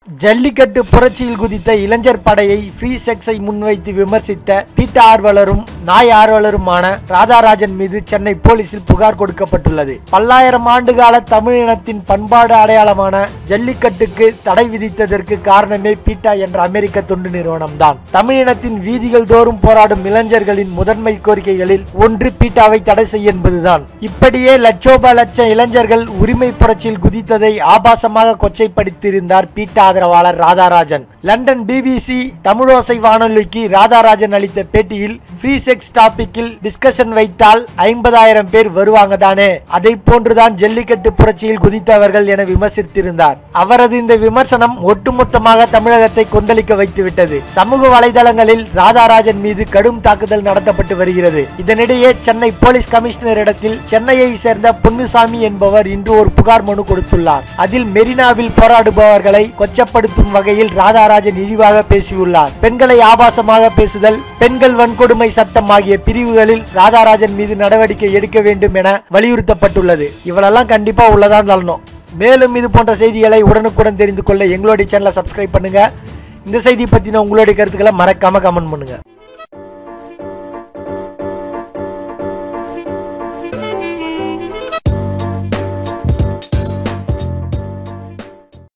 ஜல்லிக்கட்டு புரட்சியில் குதித்த இளைஞர் படையை ஃப்ரீ செக்ஸை முன்வைத்து விமர்சித்த பீட்டா ஆர்வலரும் நாய் ஆர்வலருமான ராதாராஜன் மீது சென்னை போலீசில் புகார் கொடுக்கப்பட்டுள்ளது பல்லாயிரம் ஆண்டுகால தமிழினத்தின் பண்பாடு அடையாளமான ஜல்லிக்கட்டுக்கு தடை விதித்ததற்கு காரணமே பீட்டா என்ற அமெரிக்க தொண்டு நிறுவனம்தான் தமிழினத்தின் வீதிகள் தோறும் போராடும் இளைஞர்களின் முதன்மை கோரிக்கைகளில் ஒன்று பீட்டாவை தடை செய்ய என்பதுதான் இப்படியே லட்சோப லட்சம் இளைஞர்கள் உரிமை புரட்சியில் குதித்ததை ஆபாசமாக கொச்சைப்படுத்தியிருந்தார் பீட்டா ஆதரவாளர் ராதாராஜன் லண்டன் பிபிசி தமிழோசை வானொலிக்கு ராதாராஜன் அளித்த பேட்டியில் ஃப்ரீ செக்ஸ் டாபிக்கில் டிஸ்கஷன் வைத்தால் ஐம்பதாயிரம் பேர் வருவாங்க தானே அதை போன்றுதான் ஜல்லிக்கட்டு புரட்சியில் குதித்தவர்கள் என விமர்சித்திருந்தார் அவரது இந்த விமர்சனம் ஒட்டுமொத்தமாக தமிழகத்தை கொந்தளிக்க வைத்துவிட்டது சமூக வலைதளங்களில் ராதாராஜன் மீது கடும் தாக்குதல் நடத்தப்பட்டு வருகிறது இதனிடையே சென்னை போலீஸ் கமிஷனரிடத்தில் சென்னையை சேர்ந்த பொன்னுசாமி என்பவர் இன்று ஒரு புகார் மனு கொடுத்துள்ளார் அதில் மெரினாவில் போராடுபவர்களை கொச்சப்படுத்தும் வகையில் ராதாராஜன் இழிவாக பேசியுள்ளார் பெண்களை ஆபாசமாக பேசுதல் பெண்கள் வன்கொடுமை சட்டம் ஆகிய பிரிவுகளில் ராதாராஜன் மீது நடவடிக்கை எடுக்க வேண்டும் என வலியுறுத்தப்பட்டுள்ளது இவளெல்லாம் கண்டிப்பா உள்ளதான் தள்ளணும் மேலும் இது போன்ற செய்திகளை உடனுக்குடன் தெரிந்து கொள்ள எங்களுடைய சேனலை சப்ஸ்கிரைப் பண்ணுங்க இந்த செய்தி பத்தின உங்களுடைய கருத்துக்களை மறக்காம கமெண்ட் பண்ணுங்க